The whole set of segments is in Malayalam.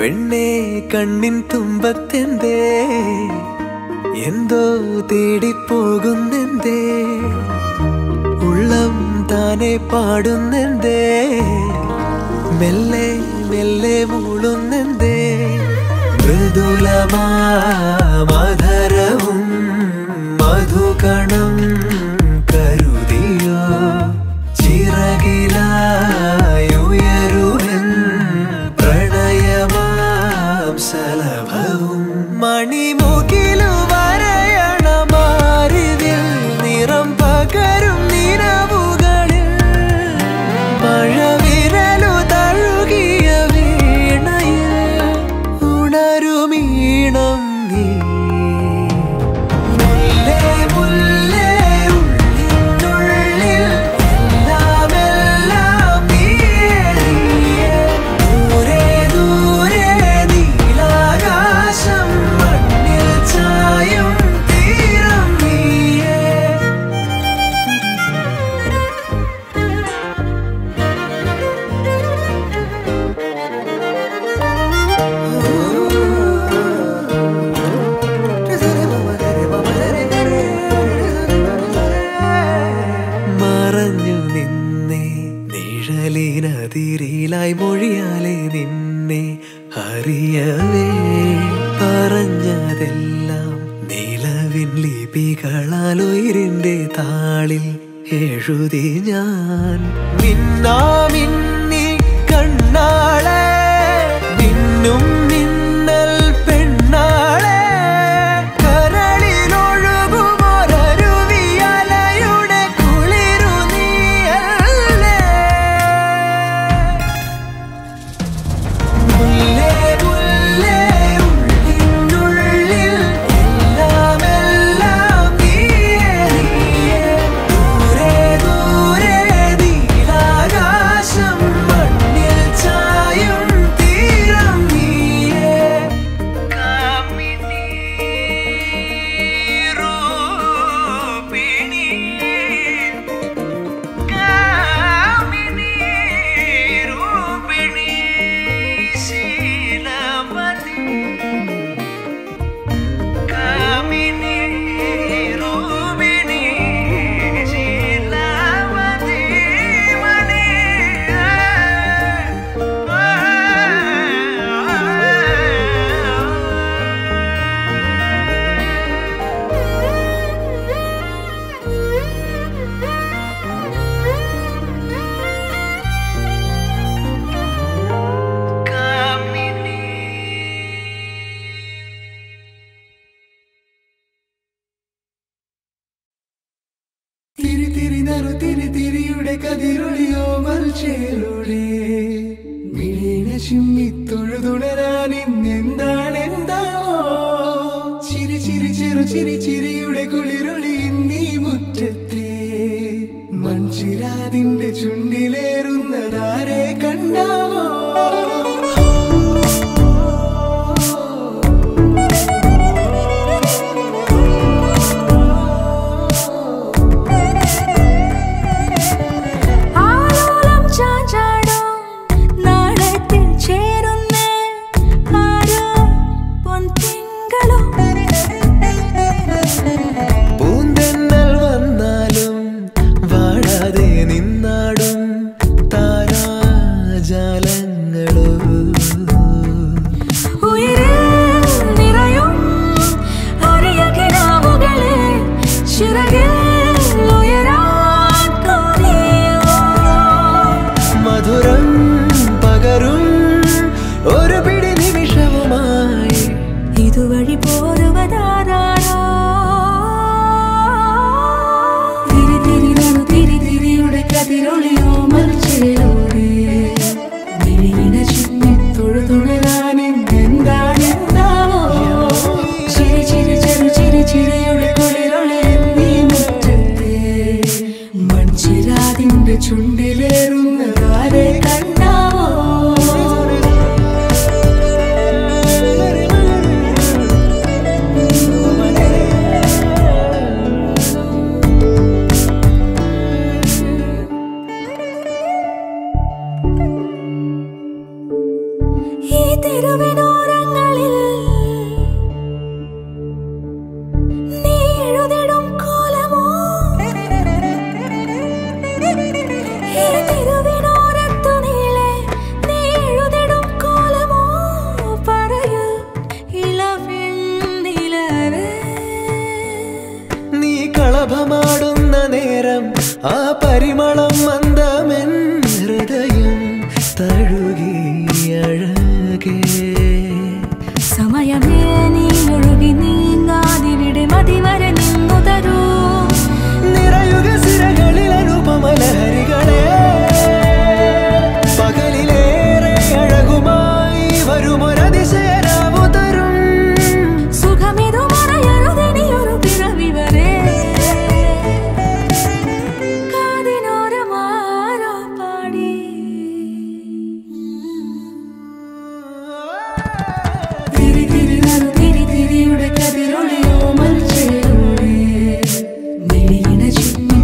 പെണ്ണെ കണ്ണിൻ തുമ്പത്തെന്തേ എന്തോ തേടിപ്പോകുന്നെന്തേ ഉള്ളം താനെ പാടുന്നെന്തേ മെല്ലെ മെല്ലെ മൂളുന്നെന്തേ മൃദുലമാധരവും മധുകണം കരുതിയോ ചിറകിലായുയരുവൻ പ്രണയമാം സലഭവും മണിമുകിലു വരയണമാരിതിൽ നിറം പകരും നിലവുകളിൽ മഴവിരലു തഴുകിയ വീണയിൽ ഉണരുമീണം നീ മുല്ലേ മുല്ലേ ഉള്ളിനുള്ളിൽ എല്ലാം എല്ലാം നീയേ നീയേ ദൂരെ ദൂരെ നീലാകാശം മണ്ണിൽ ചായും തീരം നീയേ മറഞ്ഞു നിന്നെ നിഴലിനതിരിലായി മൊഴിയാലെ നിന്നെ അറിയവേ പറഞ്ഞതെല്ലാം നിലവിൻ ലിപികളാൽ ഉയരിന്റെ താളിൽ എഴുതി ഞാൻ മിന്നാമിന്നി കണ്ണാളെ മിന്നും മിന്നൽ പെണ്ണാളെ കരളിലൊഴുകുമൊരരുവിയലയുടെ കുളിരു നീയല്ലേ മുല്ലേ മുല്ലേ ഉള്ളിനുള്ളിൽ എല്ലാം എല്ലാം നീയേ നീയേ ദൂരെ ദൂരെ നീലാകാശം മണ്ണിൽ ചായും തീരം നീയേ കാമിനി രൂപിണി കാമിനി രൂപിണി ശീലവതി കാമിനി രൂപിണി ശീലവതി മണി തിരി തിരി നറു തിരി തിരിയുടെ കതിരൊളിയോ മൽച്ചേലൂടെ മിഴീന ചിമ്മി തൊഴുതുണരാൻ ഇന്നെന്താണ് എന്താവോ ചിരി ചിരി ചെറു ചിരി ചിരിയുടെ കുളിരൊളി നീ മുറ്റത്തെ മൺചിരാതിന്റെ ചുണ്ടിലേറുന്നതാരെ കണ്ടാവോ ആലോലം ചാഞ്ചാടും നാടത്തിൽ ചേരുന്നേ ആരോ പൊൻതിങ്കളും പൂന്തെന്നൽ വന്നാലും വാഴാതെ നിന്നാടും താരാജാലങ്ങളോ ഉയരിൽ നിറയും അരിയ കിനാവുകളെ ചിറകിൽ ഉയരാൻ തോന്നിയോ മധുരം പകരും ഒരു പിടി നിമിഷവുമായി ഇതുവഴി പോരുവതാരാണോ തിരി തിരി നടു തിരി തിരിയുടെ കതിരൊളിയോ മരിച്ചേരോടെ വിഴിഞ്ഞ ചിമ്മി തൊഴുതുണരാൻ എന്താണ് എന്താവോ ചിരി ചിരി ചെറു ചിരി ചിരിയുടെ കുളിരൊളി നീ മുറ്റത്തെ കളഭമാടുന്ന നേരം ആ പരിമളം മന്ദമെൻ ഹൃദയം തഴുകി അഴകേ സമയമേ നീ ഒഴുകി നീങ്ങാതിവിടെ മതിവരെ നിന്നു തരൂ നിറയുക സിരകളിൽ അനുപമലഹരികളെ പകലിലേറെ അഴകുമായി വരുമൊരതിശയരാവു തരും സുഖമിതു മറയഴുതിനിയൊരു പിറവി വരെ കാതിനോരമാരോ പാടി തിരി തിരി നറു തിരി തിരിയുടെ കതിരൊളിയോ മൽച്ചേരോടെ മിഴിയിണ ചിമ്മി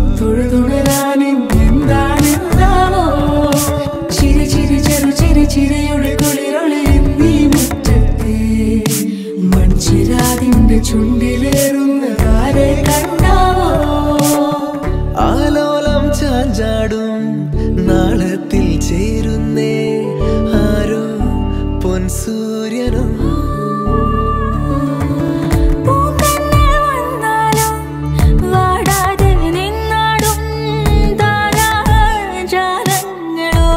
തൊഴുതുണരാനെന്താണെന്താവോ ചിരി ചിരി ചെറു ചിരി ചിരിയുടെ കുളിരൊളി നീ മുറ്റത്തെ മൺചിരാതിന്റെ ചുണ്ടിലേറുന്നതാരെ കണ്ടാവോ ആലോലം ചാഞ്ചാടും നാളത്തിൽ ചേരുന്നേ ആരോ പൊൻസൂര്യനും പൂന്തന്നെ വന്നാലും വാടാതെ നിന്നാടും താരാജാലങ്ങളോ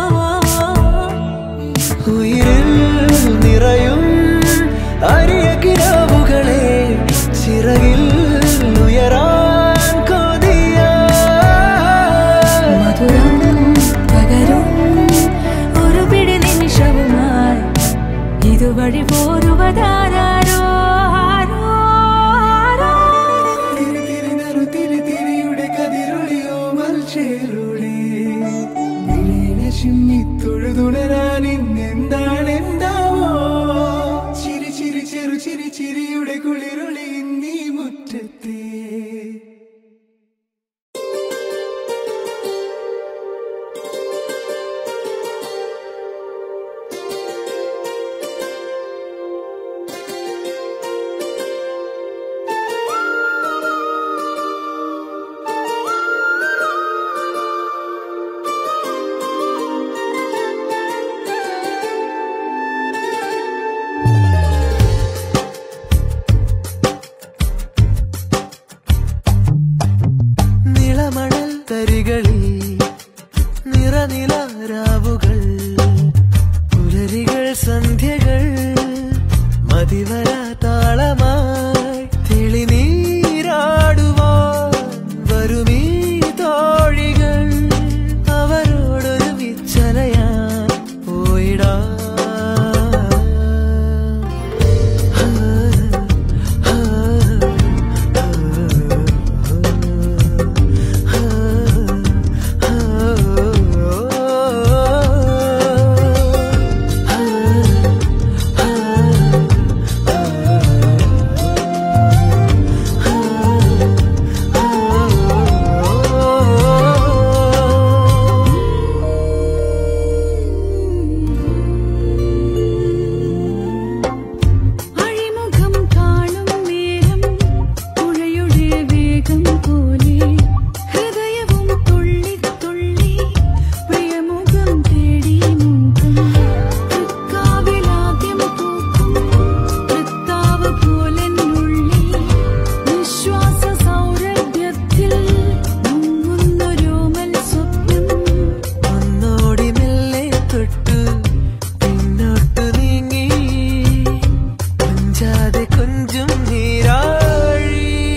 ഉയിരിൽ നിറയും അരിയ കിരാവുകളെ ചിറകിൽ ഉയരാൻ കൊതിയ മധുരം പകരും ഒരു പിടി നിമിഷവുമായി ഇതുവഴി പോരുവതാരോ ആരോ ആരോ തിരി തിരി നറു തിരി തിരിയുടെ കതിരൊളിയോ മൽച്ചേലുടെ വിളീന ചിമ്മി തൊഴുതുണരാൻ ഇന്നെന്താണെന്താവോ ചിരി ചിരി ചെറു ചിരി ചിരിയുടെ കുളിരൊളി നീ മുറ്റത്തെ നിളമണൽ തരികളിൽ നിറനിലാരാവുകൾ പുലരികൾ സന്ധ്യകൾ മതിവര താളമായി തെളിനീരാടുവാൻ വരുമീ തോഴികൾ അവരോടൊരു വിച്ചലയാൻ പോയിടാ അഴിമുഖം കാണും നേരം പുഴയുടെ വേഗം പോലെ ഹൃദയവും തുള്ളി തുള്ളി പ്രിയമുഖം തേടി മുഖം തൃക്കാവിലാദ്യം പൂക്കും തൃത്താവ് പോലെന്നുള്ളിൽ വിശ്വാസ സൗരഭ്യത്തിൽ മുങ്ങുന്നൊരോമൽ സ്വപ്നം ഒന്നോടി മെല്ലെ തൊട്ടു പിന്നോട്ടു നീങ്ങി കൊഞ്ചാതെ കൊഞ്ചും നീരാഴി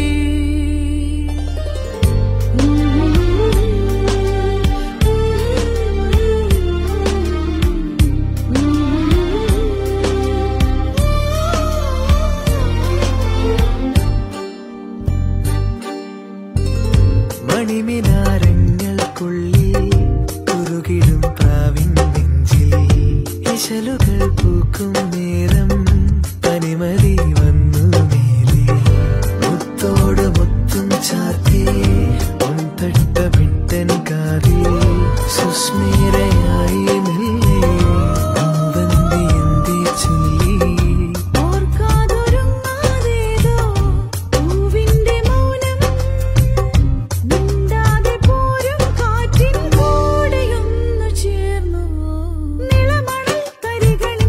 മണിമിനാരങ്ങൾക്കുള്ളിൽ കുറുകിടും പ്രാവിൻ നെഞ്ചിൽ ഇശലുകൾ പൂക്കും നേരം പനിമതി വന്നു മേലെ മുത്തോട് മുത്തും ചാത്തി പൊൻതട്ട വിട്ടൻ കാതിൽ സുസ്മേരയായി മെല്ലെ പൂവന്തി എന്തേ ചൊല്ലി ഓർക്കാതൊരുങ്ങാതേതോ പൂവിന്റെ മൗനം മിണ്ടാതെ പോരും കാറ്റിൻ കൂടെയൊന്നു ചേർന്നുവോ നിളമണൽ തരികളിൽ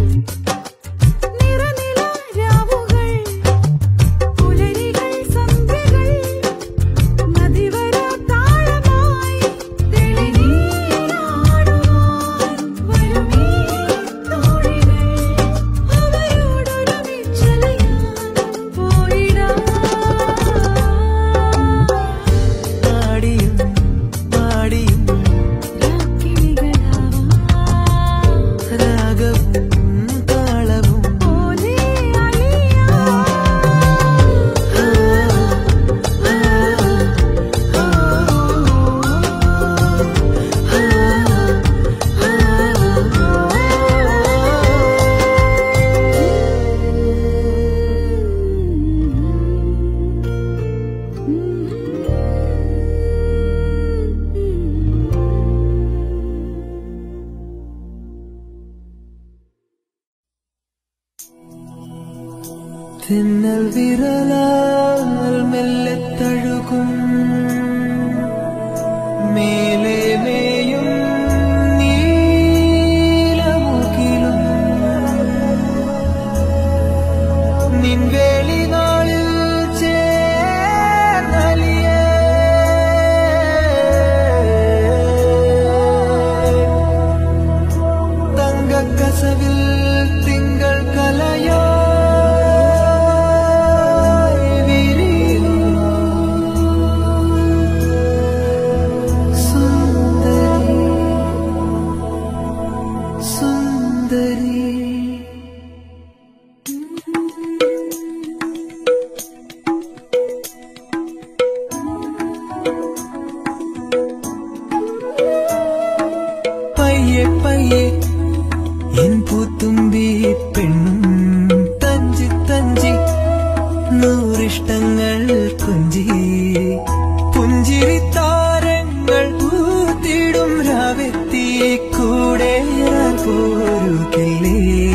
നിറനിലാരാവുകൾ പുലരികൾ സന്ധ്യകൾ തെന്നൽ വിരലാൽ മെല്ലെ തഴുകും മേലെ മേയും നീലമുകിലും നിൻവേളി നാളിൽ ചേർന്നലിയേ തങ്കക്കസവിൽ തിങ്കൾ കലയോ സുന്ദരി സുന്ദരി പയ്യെ പയ്യെ എൻ പൂത്തുമ്പി പെണ്ണും തഞ്ചി തഞ്ചി നൂറിഷ്ടങ്ങൾ കൊഞ്ചി പുഞ്ചിരി താരങ്ങൾ പൂത്തിടും രാവെത്തി കൂടെ ഞാൻ പോരുകില്ലേ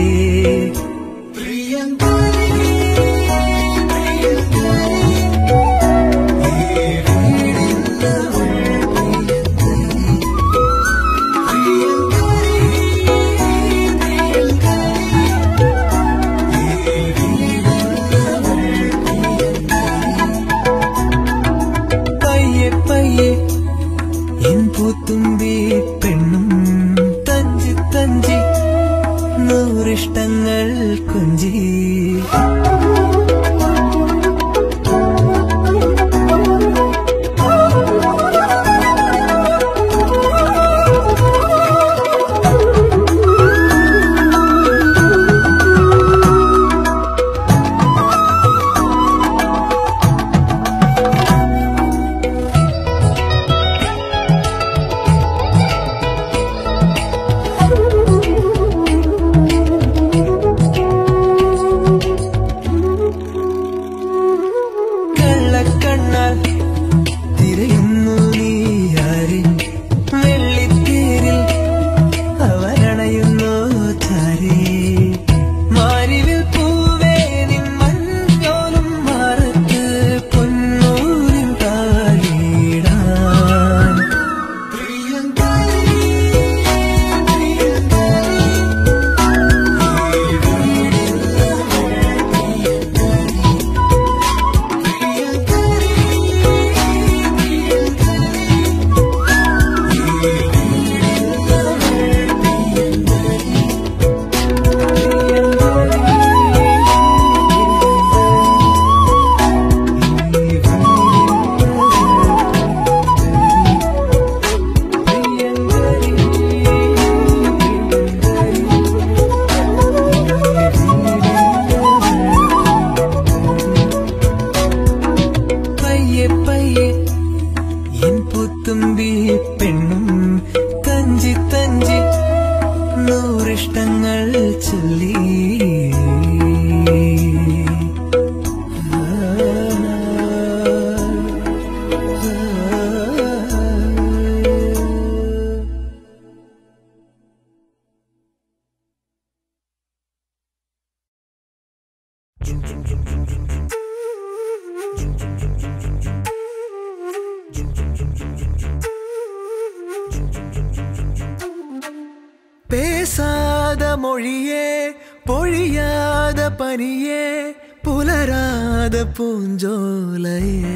പ്രിയങ്കാരി, പ്രിയങ്കാരി, ഈ വീടിന്നവൾ പ്രിയങ്കാരി. പയ്യെ പയ്യെ എൻ പൂത്തുമ്പി പെണ്ണും തഞ്ചി തഞ്ചി നൂറിഷ്ടങ്ങൾ കൊഞ്ചി കള്ളക്കണ്ണാൽ തിരയുന്നു നീയാരെ വെള്ളിത്തേരിൽ അവരണയുന്നു ചാരേ മാരിവിൽ പൂവേ നിൻ മഞ്ഞോലും മാറത്ത് പൊന്നൂരിൻ താലിടാൻ പ്രിയങ്കാരി പ്രിയങ്കാരി പയ്യെ പയ്യെ എൻ പുത്തുമ്പി പെണ്ണും തഞ്ചി തഞ്ചി നൂറിഷ്ടങ്ങൾ ചൊല്ലി பேசாத மொழியே பொழியாத பனியே புலராத பூஞ்சோலையே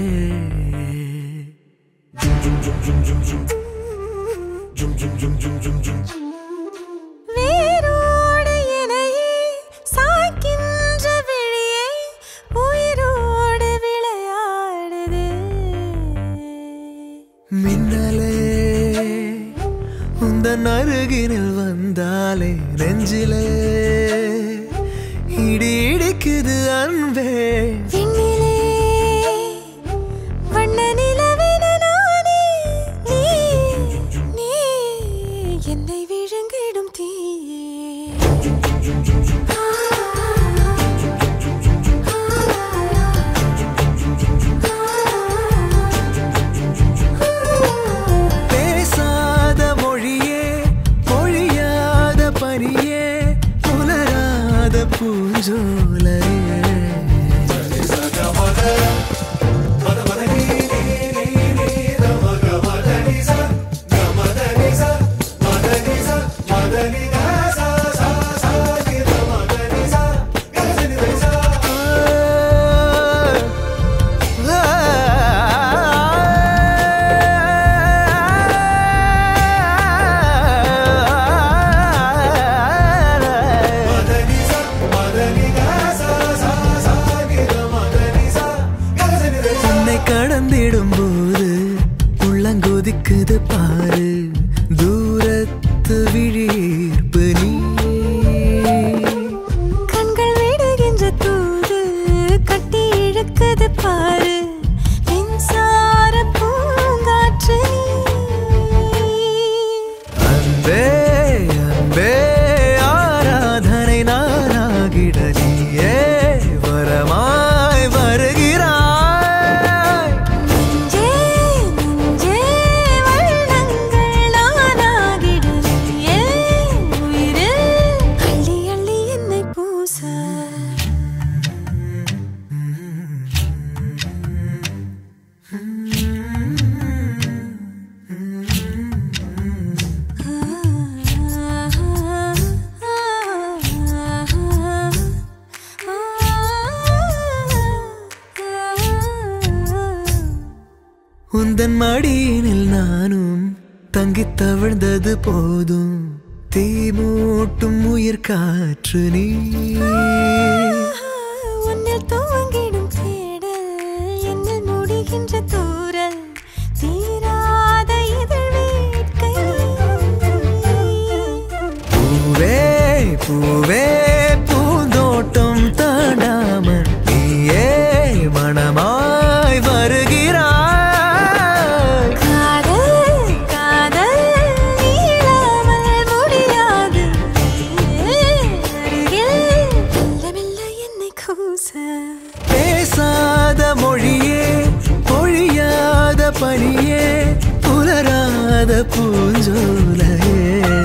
வேரோடு இணையே சாய்க்கின்ற விழியே உயிரோடு விளையாடுது மின்னலே உந்தன் அருகினில் வந்தாலே நெஞ்சிலே இடி இடிக்குது அன்பே விண்ணிலே வண்ண நிலவென நானே நீ நீ என்னை விழுங்கிடும் தீயே பேசாத மொழியே பொழியாத பனியே புலராத பூஞ்சோலையே இருக்குது பாரு தூரத்து விழியீர்ப்பு நீ கண்கள் விடுகின்ற தூது கட்டி இழுக்குது பாரு மின்சார பூங்காற்று நீ அன்பே அன்பே ஆராதனை நானாகிட நீயே வரமாய் வருகிறாய் நெஞ்சே நெஞ்சே வண்ணங்கள் நானாகிடுறியே உயிரில் அள்ளி அள்ளி என்னை பூச உந்தன் மடியினில் நானும் தங்கித் தவழ்ந்தது போதும் தீ மூட்டும் உயிர் காற்று நீ உன்னில் துவங்கிடும் தேடல் என்னில் முடிகின்ற தூரல் தீராத இதழ் வேட்கை பூவே பூவே பூந்தோட்டம் தாண்டாமல் நீயே மனமாய் வருகிறாய் காதல் காதல் நீளாமல் முடியாது அருகில் மெல்ல மெல்ல என்னை கூச பேசாத மொழியே பொழியாத பனியே புலராத பூஞ்சோலையே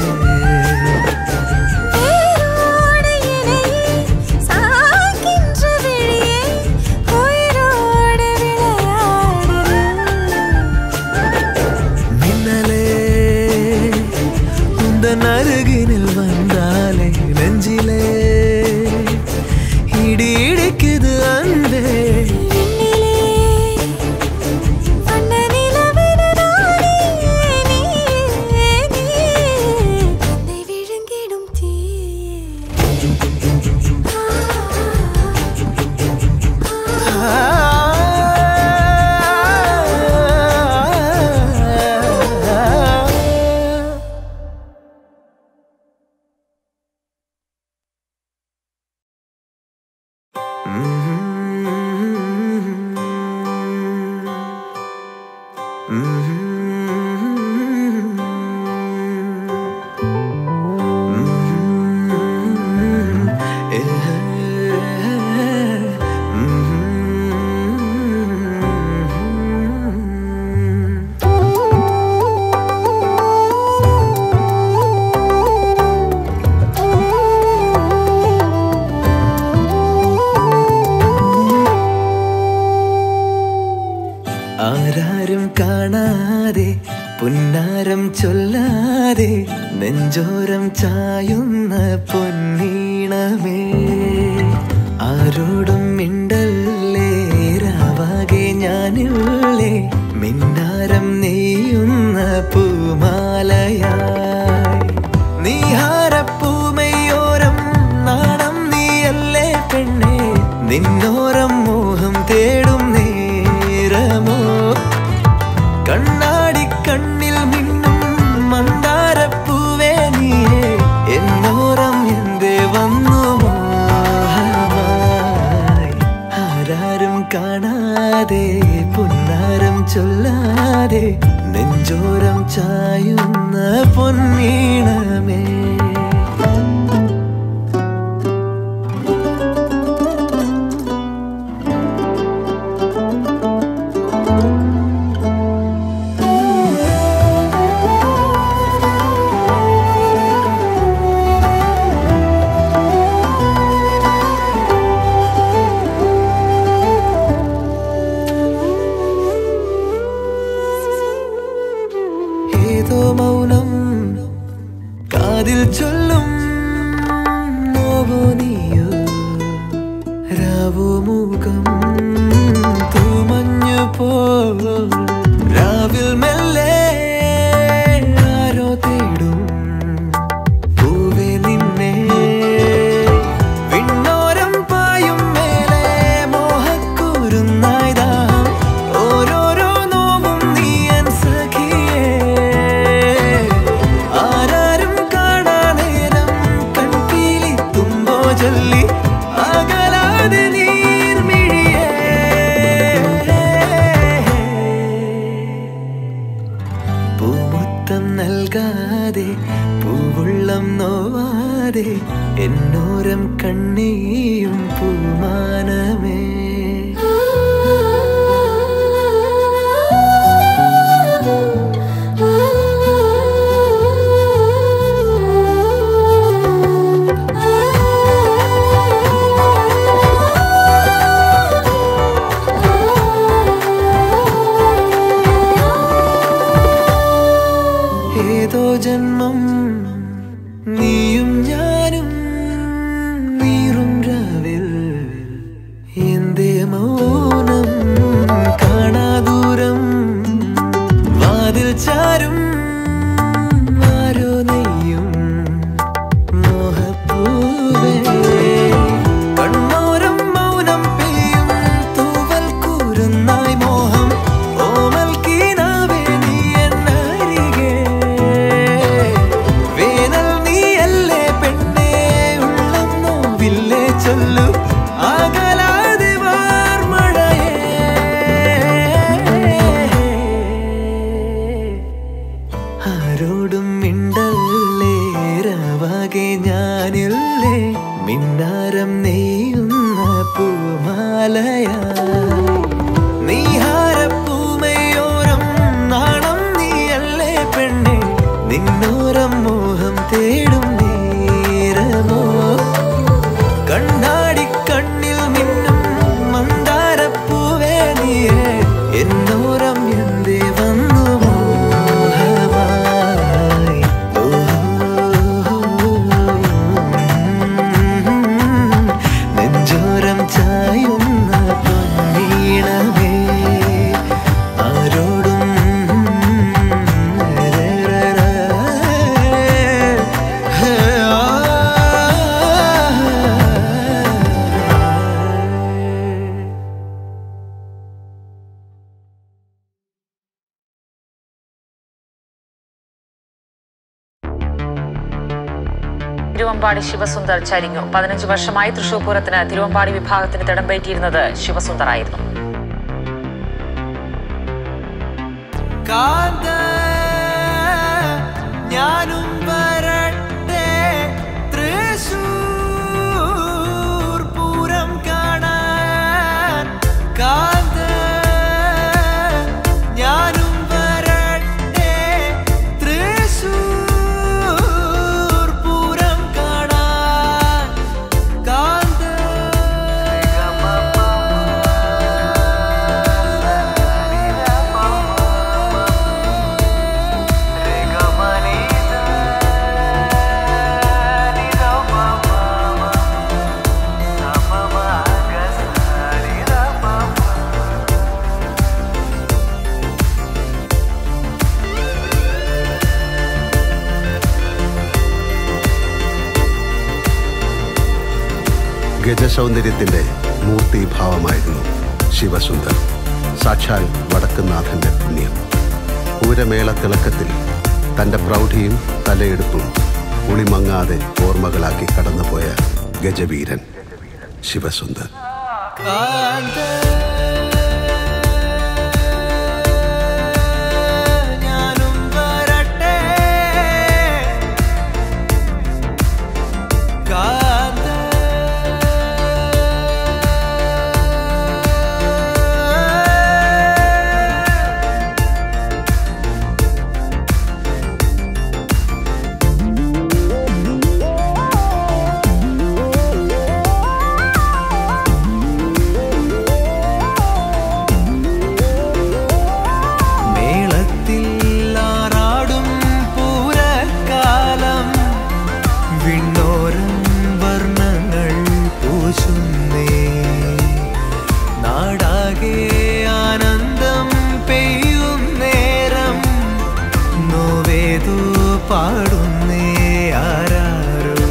வேரோடு இணையே சாய்க்கின்ற விழியே உயிரோடு விளையாடுது மின்னலே உந்தன் அருகினில் வந்தாலே நெஞ்சிலே இடி இடிக்குது அன்பே விண்ணிலே வண்ண நிலவென நானே நீயே, நீயே, என்னை விழுங்கிடும் தீயே. ആരാരും കാണാതെ പുന്നാരം ചൊല്ലാതെ നെഞ്ചോരം ചായുന്ന പൊന്നീണമേ ആരോടും മിണ്ടല്ലേ രാവാകെ ഞാനില്ലേ മിന്നാരം നെയ്യുന്ന പൂമാലയായി നീഹാരപ്പൂമയോരം നാണം നീയല്ലേ പെണ്ണേ നിന്നോരം മോഹം തേടും നേരമോ കണ്ണാടി കണ്ണിൽ മിന്നും മന്ദാരപ്പൂവേ നീയേ എന്നോരം എന്തേ വന്നു മോഹമായി ആരാരും കാണാതെ പുന്നാരം ചൊല്ലാതെ നെഞ്ചോരം ചായുന്ന പൊന്നീണമേ ഏതോ മൗനം കാതിൽ ചൊല്ലും നോവോ നീയോ രാവോ മൂകം തൂമഞ്ഞു പോ രാവിൽ മെല്ലെ ആരോ തേടും പൂവേ നിന്നെ വിണ്ണോരം പായും മേലെ മോഹക്കൂരുന്നായതാ ഓരോരോ നോവും നീയൻ സഖിയേ നൽകാതെ പൂവുള്ളം നോവാതെ എന്നോരം കണ്ണീയും പൂമാനമേ ഏതോ ജന്മം നീയും ഞാനും നീറും രാവിൽ എന്തേ മൗനം കാണാദൂരം വാതിൽ ചാരും ആരോ നെയ്യും മോഹപ്പൂവേ കണ്ണോരം മൗനം പെയ്യും തൂവൽ കൂരുന്നായി മോഹം ഓമൽ കീനാവേ നീ എന്നരികെ വേനൽ നീയല്ലേ പെണ്ണേ ഉള്ളം നോവില്ലേ ചൊല്ലു അകലാതെ വാർമഴയേ ആരോടും മിണ്ടല്ലേ രാവാകെ ഞാനില്ലേ മിന്നാരം നെയ്യുന്ന പൂമാലയാ നീഹാരപ്പൂമയോരം നാണം നീയല്ലേ പെണ്ണെ നിന്നോരം മോഹം തേടും നേരമോ കണ്ണാടി കണ്ണിൽ മിന്നും മന്ദാരപ്പൂവേ നീയേ എന്നോരം എന്തേ വന്നു മോഹമായി ഓ, നെഞ്ചോരം ചായുന്ന പൊന്നീണമേ ആരോടും തിരുവമ്പാടി ശിവസുന്ദർ ചരിഞ്ഞു പതിനഞ്ച് വർഷമായി തൃശൂർ പൂരത്തിന് തിരുവമ്പാടി വിഭാഗത്തിന് തിടമ്പേറ്റിയിരുന്നത് ശിവസുന്ദർ ആയിരുന്നു കാന്ത ഞാനും വരട്ടെ തൃശൂർ പൂരം കാണാൻ കാന്ത ഞാനും വരട്ടെ തൃശൂർ പൂരം കാണാൻ കാന്ത ഗജസൗന്ദര്യത്തിന്റെ മൂർത്തിഭാവമായിരുന്നു ശിവസുന്ദർ സാക്ഷാൽ വടക്കുനാഥന്റെ പുണ്യം പൂരമേള തിളക്കത്തിൽ തന്റെ പ്രൗഢിയും തലയെടുപ്പും ഉളിമങ്ങാതെ ഓർമ്മകളാക്കി കടന്നുപോയ ഗജവീരൻ ശിവസുന്ദർ കാന്ത ഞാനും വരട്ടെ കാന്ത മേളത്തിൽ ആറാടും പൂരക്കാലം വിണ്ണോരം വർണ്ണങ്ങൾ പൂശുന്നേ നാടാകെ ആനന്ദം പെയ്യും നേരം നോവേതു പാടുന്നേ ആരാരോ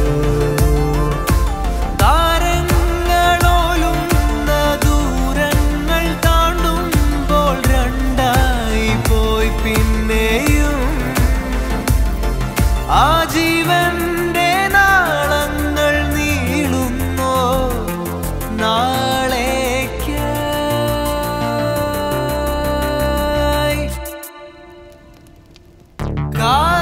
താരങ്ങളോലുന്ന ദൂരങ്ങൾ താണ്ടുമ്പോൾ രണ്ടായി പോയി പിന്നെയും ആ ജീവന്റെ നാളങ്ങൾ നീളുന്നോ നാളേക്കായി കാ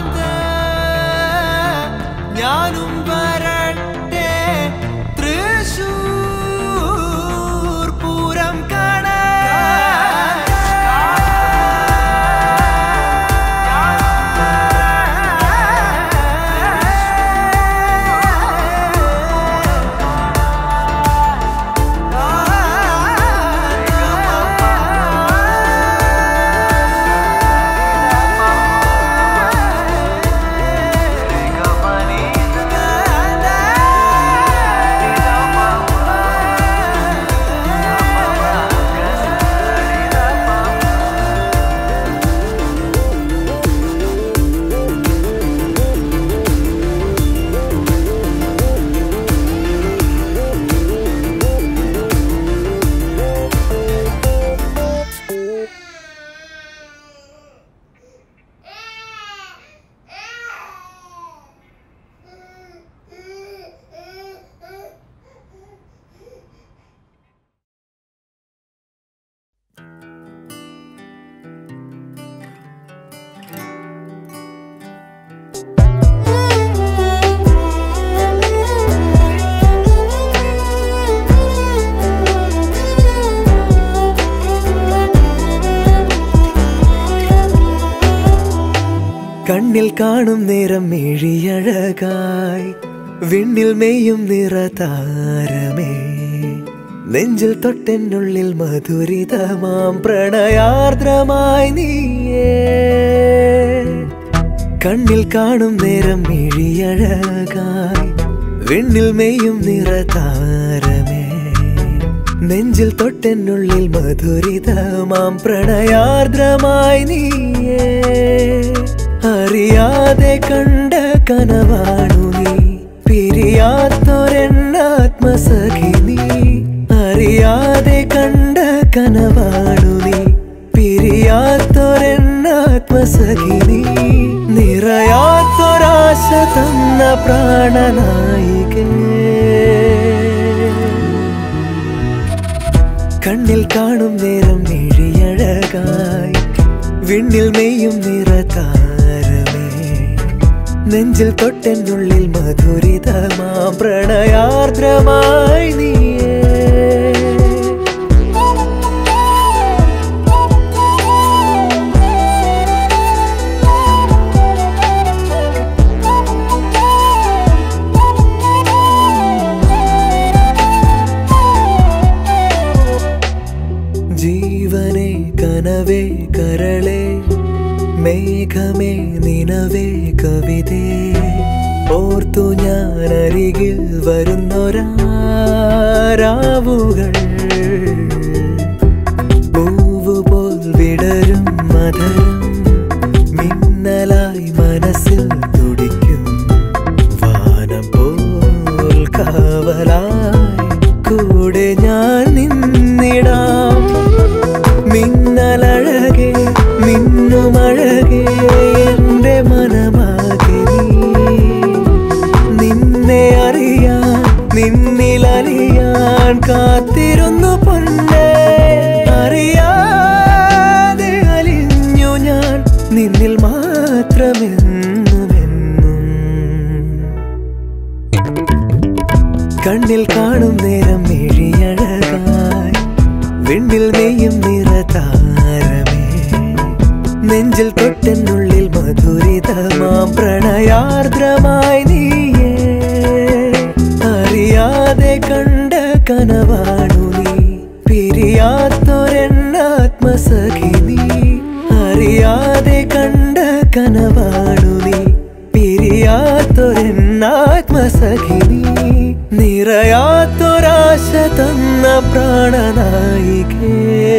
കണ്ണിൽ കാണും നേരം മിഴിയഴകായി വിണ്ണിൽ മെയ്യും നിറ താരമേ നെഞ്ചിൽ തൊട്ടെന്നുള്ളിൽ മധുരിതമാം പ്രണയാർദ്രമായി നീയേ കണ്ണിൽ കാണും നേരം മിഴിയഴകായി വിണ്ണിൽ മെയ്യും നിറ താരമേ നെഞ്ചിൽ തൊട്ടെന്നുള്ളിൽ മധുരിതമാം പ്രണയാർദ്രമായി നീയേ അറിയാതെ കണ്ട കനവാണു നീ പിരിയാത്തൊരെന്നാത്മസഖി നീ അറിയാതെ കണ്ട കനവാണു നീ പിരിയാത്തൊരെന്നാത്മസഖി നീ നിറയാത്തൊരാശ തന്ന പ്രാണനായികേ കണ്ണിൽ കാണും നേരം മിഴിയഴകായി വിണ്ണിൽ മെയ്യും നിറ താരമേ നെഞ്ചിൽ തൊട്ടെന്നുള്ളിൽ മധുരിതമാം പ്രണയാർദ്രമായി നീയേ ജീവനെ കനവേ കരളെ മേഘമേ നിനവേ കവിതേ ഓർത്തു ഞാൻ അരികിൽ വരുന്നൊരാവുകൾ പൂവുപോൽ വിടരും മധുരം മിന്നലായി മനസ്സിൽ തുടിക്കും വാനം പോൽ കാവലായി കൂടെ ഞാൻ നിന്നിടാം മിന്നലഴകെ മിന്നുമഴകെ എൻ്റെ മനമാകെ നീ നിന്നെ അറിയാൻ നിന്നിലറിയാൻ കാത്തിരുന്നു പൊന്നെ അറിയാതെ അലിഞ്ഞു ഞാൻ നിന്നിൽ മാത്രമെന്നുമെന്നും കണ്ണിൽ കാണും നേരം മിഴിയഴകായി വിണ്ണിൽ നെയ്യും നിറ താരമേ നെഞ്ചിൽ തൊട്ടെന്നുള്ളിൽ മധുരിതമാം പ്രണയാർദ്രമായി നീയേ അറിയാതെ കണ്ട കനവാണു നീ പിരിയാത്തൊരെന്നാത്മസഖി നീ അറിയാതെ കണ്ട കനവാണു നീ പിരിയാത്തൊരെന്നാത്മസഖി നീ നിറയാത്തൊരാശ തന്ന പ്രാണനായികേ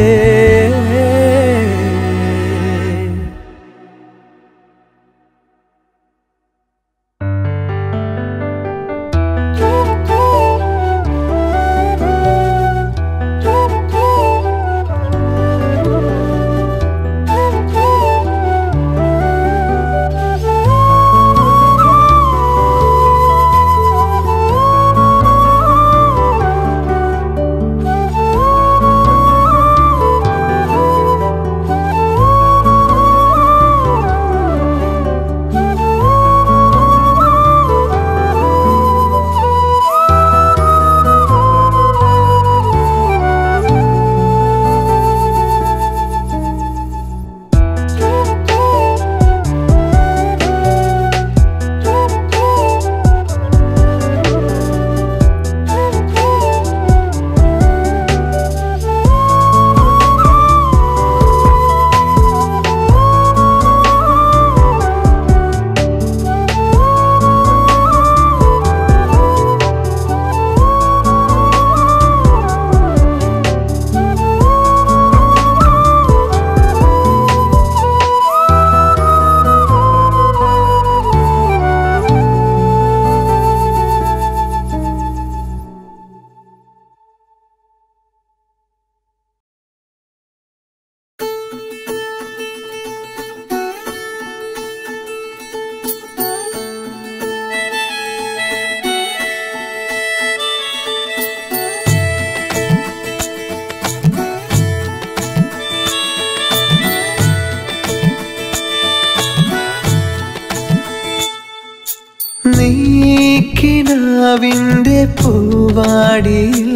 നീക്കിനാവിൻ്റെ പൂവാടിയിൽ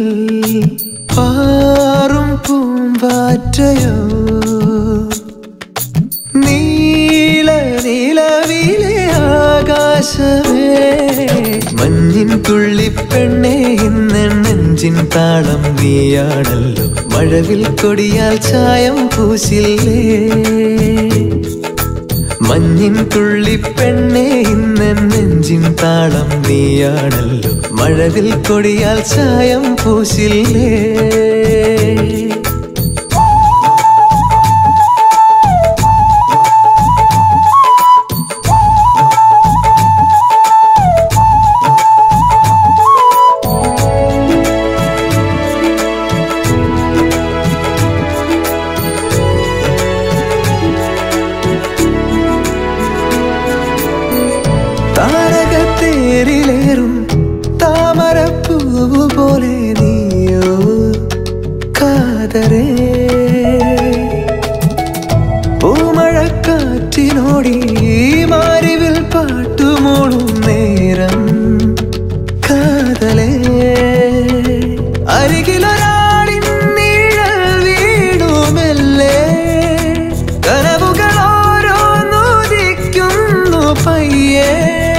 പാറും പൂമ്പാറ്റയോ നീല നിലവി ആകാശമേ മഞ്ഞിൻ തുള്ളിപ്പെണ്ണേ ഇന്ന് നെഞ്ചിൻ താളം നീയാണല്ലോ മഴവിൽ കൊടിയാൽ ചായം പൂശില്ലേ മഞ്ഞിൻ തുള്ളിപ്പെണ്ണേ ഇന്ന് നെഞ്ചിൻ താളം നീയാണല്ലോ മഴവിൽ കൊടിയാൽ ചായം പൂശില്ലേ താരകത്തേരിലേറും താമരപ്പൂവ് പോലെ നീയോ കാതരേ പൂമഴക്കാറ്റിനോടി മാരിവിൽ പാട്ടുമോളും നേരം കാതലേ അരികിലൊരാളിൻ നിഴൽ വീണുമെല്ലേ കനവുകൾ ഓരോന്നുദിക്കുന്നു പയ്യേ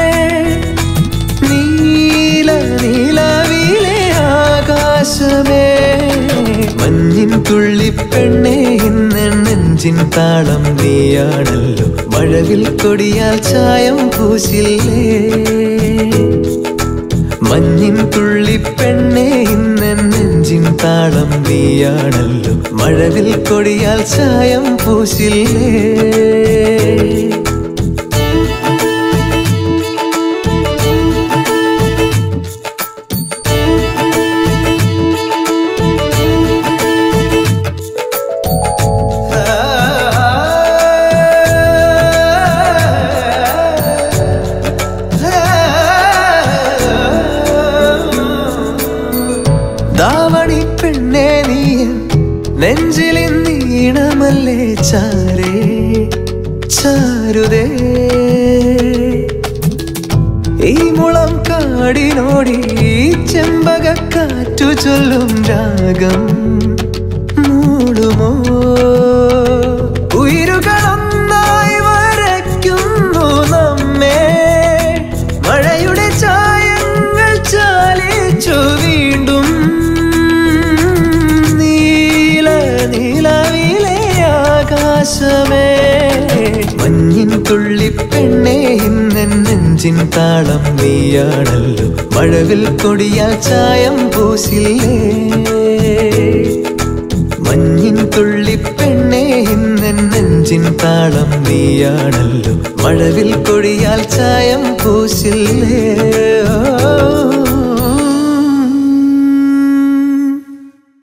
നീല നീലവിലെ ആകാശമേ മഞ്ഞിൻ തുള്ളിപ്പെണ്ണേ ഇന്ന് നെഞ്ചിൻ താളം നീയാണല്ലോ മഴവിൽ കൊടിയാൽ ചായം പൂശില്ലേ മഞ്ഞിൻ തുള്ളിപ്പെണ്ണേ ഇന്ന് നെഞ്ചിൻ താളം നീയാണല്ലോ മഴവിൽ കൊടിയാൽ ചായം പൂശില്ലേ ദാവണി പെണ്ണേ നീ നെഞ്ചിലിൻ നീണമല്ലേ ചാരേ ചാരുതേ ഈ മുളം കാടിനോടി ചെമ്പകക്കാറ്റു ചൊല്ലും രാഗം മൂടുമോ ഉയരുകളൊന്നായി വരയ്ക്കുന്നു നമ്മെ മഴയുടെ ചായങ്ങൾ ചാലിച്ചു വീണ്ടും നീല നീലവിലെ ആകാശമേ മഞ്ഞിൻ തുള്ളിപ്പെണ്ണേ ഇന്ന് നെഞ്ചിൻ താളം നീയാണല്ലോ മഴവിൽ കൊടിയാൽ ചായം പൂശില്ലേ മഞ്ഞിൻ തുള്ളിപ്പെണ്ണേ ഇന്ന് നെഞ്ചിൻ താളം നീയാണല്ലോ മഴവിൽ കൊടിയാൽ ചായം പൂശില്ലേ ഓ